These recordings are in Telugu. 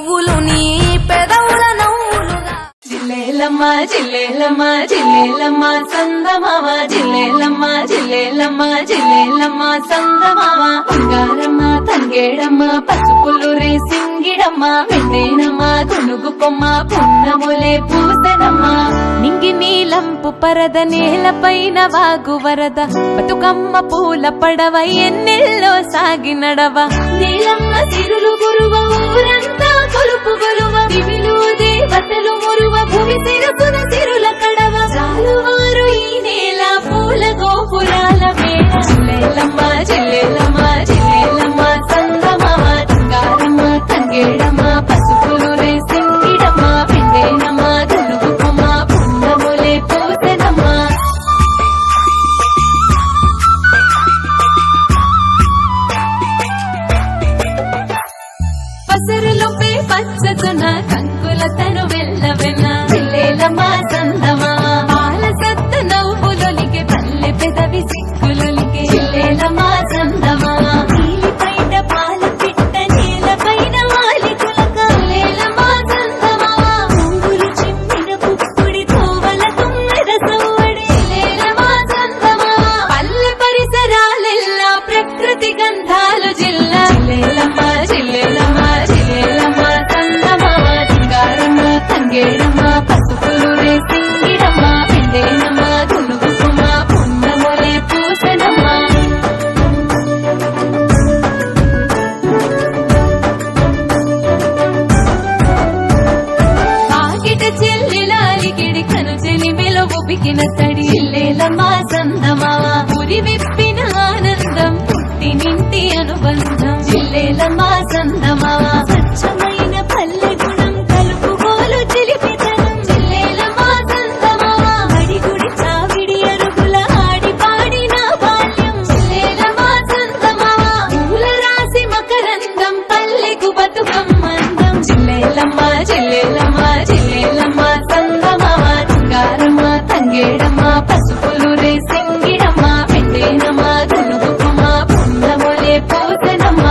పువ్వులు నీ పెదవుల నవ్వులుగా జిల్లేలమ్మ జిల్లేలమ్మ జిల్లేలమ్మ సందమావ జిల్లేలమ్మ జిల్లేలమ్మ జిల్లేలమ్మ సందమావ బంగారమ్మ తంగేడమ్మ పసుపులు రేసింగిడమ్మ వెండేనమ్మ గునుగు కొమ్మ పున్నములే పూసెనమ్మ నింగి నీలంపు పరద నేలపైన వాగు వరద బతుకమ్మ పూల పడవ ఎన్నెల్లో సాగి నడవ నీలమ్మ సిరులు గురువ ఊరంతా కొలుపు గొలువ దివిలు దేవతలు మురువ భూమి సిరసున సిరుల కడవ చాలువారు ఈ నేల పూల గోపురాల మేడ జిల్లేలమ్మ జిల్లేలమ్మ జిల్లేలమ్మ సంగమమ్మ తంగారమ్మ తంగేడమ్మ పసుపులు రేసింగిడమ్మ పిండేనమ్మ గలుగుకమ్మ పున్నములే పూసెనమ్మ పసరులొప్పే పచ్చతున కంకుల తను వెళ్ళవెన్న జిల్లేలమ్మ సందమా పాల సత్త నవ్వులొలికే పల్లె పెదవి సిక్కులొలికే జిల్లేలమ్మ సందమా నీలి పైన పాల పిట్ట నేల పైన వాలి కులక జిల్లేలమ్మ సందమా పువ్వులు చిమ్మిన పుప్పుడి తోవల తుమ్మెద సవ్వడి జిల్లేలమ్మ సందమా పల్లె పరిసరాలెల్లా ప్రకృతి గంధాలు జిల్లా జిల్లేలమ్మ జిల్లేలమ్మ జిల్లేలమ్మ సందమ్మ సింగారమ్మ తంగేడమ్మ పసుపులు రేసింగిడమ్మ పిండేనమ్మ గునుగుకుమ్మ పున్నములే పూసెనమ్మ కాకిట చెల్లెలాలికిడి కను చెలిమెలో ఉబికిన తడి ఇల్లేలమ్మ సందమా ఉరి విప్పిన ఆనందం పుట్టినింటి అనుబంధం జిల్లేలమ్మ సందమా స్వచ్ఛమైన పల్లె గుణం కలుపుగోలు చిలిపితనం జిల్లేలమ్మ సందమా అడిగుడి చావిడి అరుగుల ఆడి పాడిన బాల్యం జిల్లేలమ్మ సందమా పూల రాసి మకరందం పల్లెకు బతుకమ్మందం జిల్లేలమ్మ జిల్లేలమ్మ జిల్లేలమ్మ సందమా తుంగారమ్మ తంగేడమ్మ పసుపులు రేసింగిడమ్మ పెట్టేనమ్మ గలుగుకుమ్మ పున్నములే పూసెనమ్మ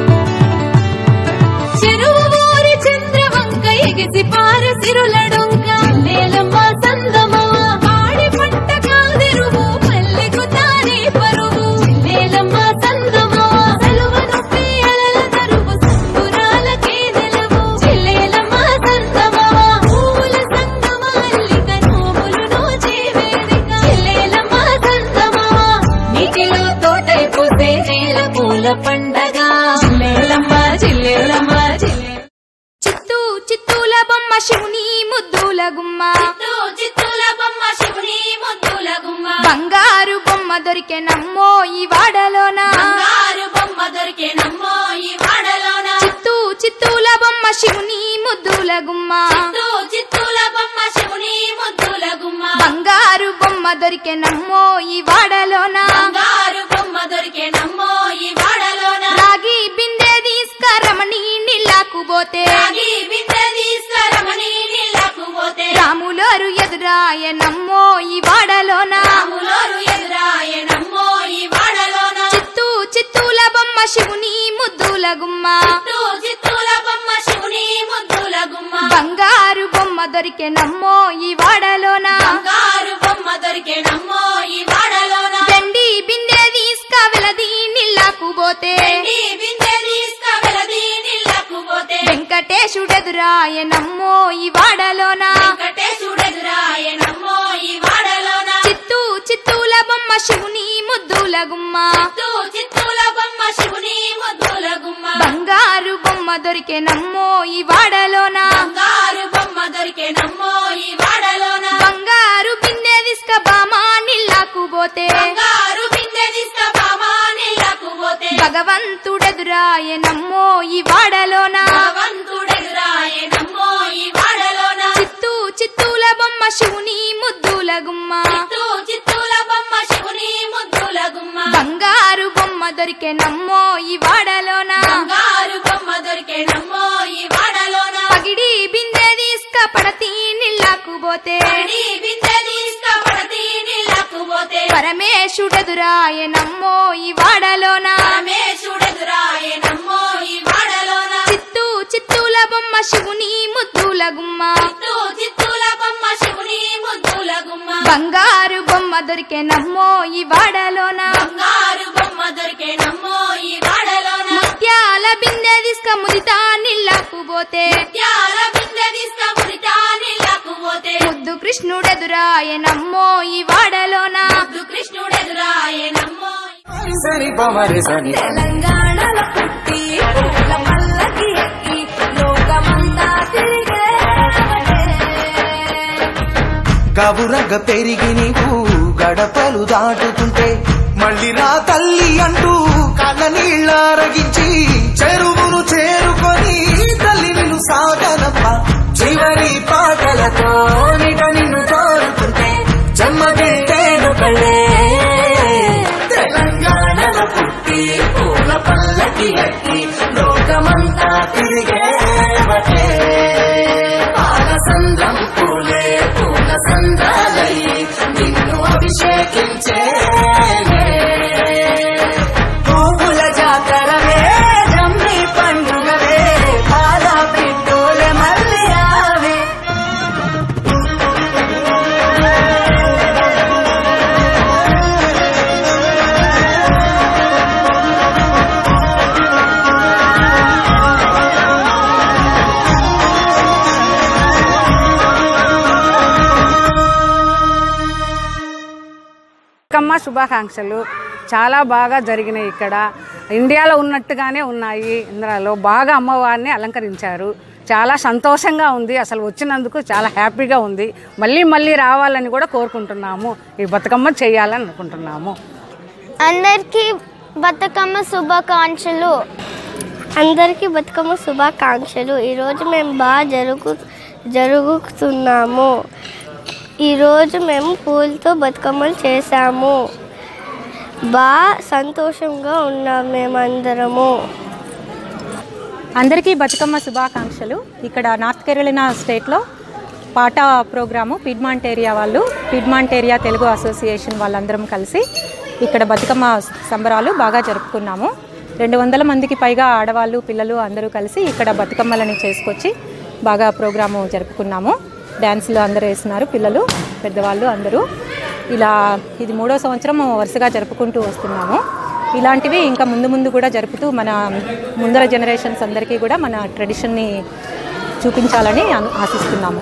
చెరువు ఊరి చంద్రవంక ఎగిసి పార సిరులడొంక జిల్లేలమ్మ సందమా పాడి పంట కాదెరువు పల్లెకు తానే పరువు జిల్లేలమ్మ సందమా సలువ నొప్పి అలల తరువు సంబురాలకే నెలవు జిల్లేలమ్మ సందమా పూల సంగమా అల్లిక నోములు నోచే వేదిక జిల్లేలమ్మ సందమా నీటిలో తోటై పూసే నేల పూల పండగ జిల్లేలమ్మ జిల్లేలమ్మ జిల్లే చిత్తూ చిత్తూల బొమ్మ శివుని ముద్దుల గుమ్మ చిత్తుల బొమ్మ శివుని ముద్దుల గుమ్మ బంగారు బొమ్మ దొరికే నమ్మో ఈ వాడలోన బంగారు బొమ్మ దొరికే నమ్మో ఈ వాడలోన చిత్తూ చిత్తూల బొమ్మ శివుని ముద్దుల గుమ్మ చిత్తూ చిత్తుల బొమ్మ శివుని ముద్దుల గుమ్మ బంగారు బొమ్మ దొరికే నమ్మో ఈ వాడలోన బంగారు బొమ్మ దొరికే నమ్మో ఈ వాడలోన రాగి బిందె తీసుకరమణి నీళ్ళకు పోతే రాగి బిందె తీసుకురమని నీళ్ళకు పోతే రాములోరు ఎదురాయ నమ్మో ఈ వాడలోన రాములోరు ఎదురాయ నమ్మో ఈ వాడలోన చిత్తూ చిత్తూల బొమ్మ శివుని ముద్దుల గుమ్మ చిత్తూ చిత్తుల బొమ్మ శివుని ముద్దుల గుమ్మ బంగారు బొమ్మ దొరికే నమ్మో ఈ వాడలోన బంగారు బొమ్మ దొరికే నమ్మో ఈ వాడలోన దండి బిందె తీసుక వెలది నీళ్ళకు పోతే నీ బిందె తీసుకువెలది నీళ్ళకు పోతే వెంకటేశుడెదురాయ నమ్మో ఈ వాడలోన వెంకటేశుడెదురాయ నమ్మో ఈ వాడలోన చిత్తూ చిత్తూల బొమ్మ శివుని ముద్దుల గుమ్మ చిత్తూ చిత్తుల బొమ్మ శివుని ముద్దుల గుమ్మ బంగారు బొమ్మ దొరికే నమ్మో ఈ వాడలోన బంగారు బొమ్మ దొరికే నమ్మో ఈ వాడలోన బంగారు బిందె తీసుక బామా నీళ్ళకు పోతే బంగారు బిందె తీసుకుపామా నీళ్ళకు పోతే భగవంతుడెదురాయ నమ్మో ఈ వాడలోన భగవంతుడెదురాయ నమ్మో ఈ వాడలోన చిత్తూ చిత్తూల బొమ్మ శివుని ముద్దుల గుమ్మ చిత్తూ చిత్తుల బొమ్మ శివుని ముద్దుల గుమ్మ బంగారు బొమ్మ దొరికే నమ్మో ఈ వాడలోన బంగారు బొమ్మ దొరికే నమ్మో ఈ వాడలోన పగిడి బిందె తీసుక పడతి నీళ్ళకు పోతే పడి బిందె తీసుకుపడతి నీళ్ళకు పోతే పరమేశుడెదురాయ నమ్మో ఈ వాడలోన పరమేశుడెదురాయ నమ్మో ఈ వాడలోన చిత్తూ చిత్తూల బొమ్మ శివుని ముద్దుల గుమ్మ చిత్తూ చిత్తూల బొమ్మ శివుని ముద్దుల గుమ్మ బంగారు బొమ్మ దొరికే నమ్మో ఈ వాడలోన బంగారు బొమ్మ దొరికే నమ్మో ఈ వాడలోన ముత్యాల బిందె తీసుక ముదితా నిల్లకు పోతే ముత్యాల బిందె తీసుక మురిటా నీళ్ళకు పోతే ముద్దు కృష్ణుడెదురాయ నమ్మో ఈ వాడలోన ముద్దు కృష్ణుడెదురాయే నమ్మో సరి పమరి సని తెలంగాణలో పుట్టి పూల పల్లకి ఎక్కి లోకమంతా గవురగ పెరిగి నీవు గడపలు దాటుతుంటే మళ్ళీ రా తల్లి అంటూ కళ్ళ నీళ్ళారగించి చెరువును చేరుకొని తల్లి నిన్ను సాగనప్ప చివరి పాటలతో నిట నిన్ను కోరుకుంటే జన్మదింటేను కళ్ళే తెలంగాణలో పుట్టి పూల పల్లకి ఎక్కి లోకమంతా తిరిగే పాలసంద్రం పూలే పూల సంద్రాలై నిన్ను అభిషేకించే పువ్వుల జాతరవే జమ్మి పండుగవే పాల పిట్టోల మళ్ళీ రావే బతుకమ్మ శుభాకాంక్షలు చాలా బాగా జరిగినాయి ఇక్కడ ఇండియాలో ఉన్నట్టుగానే ఉన్నాయి ఇందులో బాగా అమ్మవారిని అలంకరించారు చాలా సంతోషంగా ఉంది అసలు వచ్చినందుకు చాలా హ్యాపీగా ఉంది మళ్ళీ మళ్ళీ రావాలని కూడా కోరుకుంటున్నాము ఈ బతుకమ్మ చేయాలని అనుకుంటున్నాము అందరికీ బతుకమ్మ శుభాకాంక్షలు అందరికీ బతుకమ్మ శుభాకాంక్షలు ఈరోజు మేము బాగా జరుగు జరుగుతున్నాము ఈరోజు మేము పూలతో బతుకమ్మలు చేసాము బాగా సంతోషంగా ఉన్నాం మేమందరము అందరికీ బతుకమ్మ శుభాకాంక్షలు ఇక్కడ నార్త్ కెరోలినా స్టేట్లో పాట ప్రోగ్రాము పిడ్మాంట్ ఏరియా వాళ్ళు పిడ్మాంట్ ఏరియా తెలుగు అసోసియేషన్ వాళ్ళందరం కలిసి ఇక్కడ బతుకమ్మ సంబరాలు బాగా జరుపుకున్నాము రెండు వందల మందికి పైగా ఆడవాళ్ళు పిల్లలు అందరూ కలిసి ఇక్కడ బతుకమ్మలని చేసుకొచ్చి బాగా ప్రోగ్రాము జరుపుకున్నాము డ్యాన్సులు అందరూ వేస్తున్నారు పిల్లలు పెద్దవాళ్ళు అందరూ ఇలా ఇది మూడో సంవత్సరం వరుసగా జరుపుకుంటూ వస్తున్నాము ఇలాంటివి ఇంకా ముందు ముందు కూడా జరుపుతూ మన ముందర జనరేషన్స్ అందరికీ కూడా మన ట్రెడిషన్ని చూపించాలని అను- ఆశిస్తున్నాము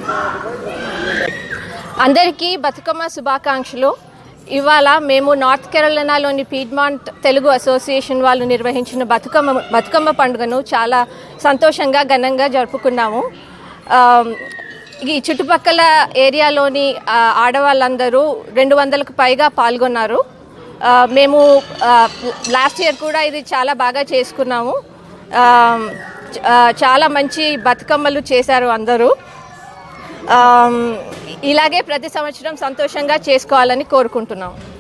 అందరికీ బతుకమ్మ శుభాకాంక్షలు ఇవాళ మేము నార్త్ కెరళనాలోని పీడ్మాంట్ తెలుగు అసోసియేషన్ వాళ్ళు నిర్వహించిన బతుకమ్మ బతుకమ్మ పండుగను చాలా సంతోషంగా ఘనంగా జరుపుకున్నాము ఆమ్, ఈ చుట్టుపక్కల ఏరియాలోని ఆ, ఆడవాళ్ళందరూ రెండు వందలకు పైగా పాల్గొన్నారు ఆ, మేము లాస్ట్ ఇయర్ కూడా ఇది చాలా బాగా చేసుకున్నాము ఆమ్, చ- ఆ, చాలా మంచి బతుకమ్మలు చేశారు అందరూ ఆమ్, ఇలాగే ప్రతి సంవత్సరం సంతోషంగా చేసుకోవాలని కోరుకుంటున్నాం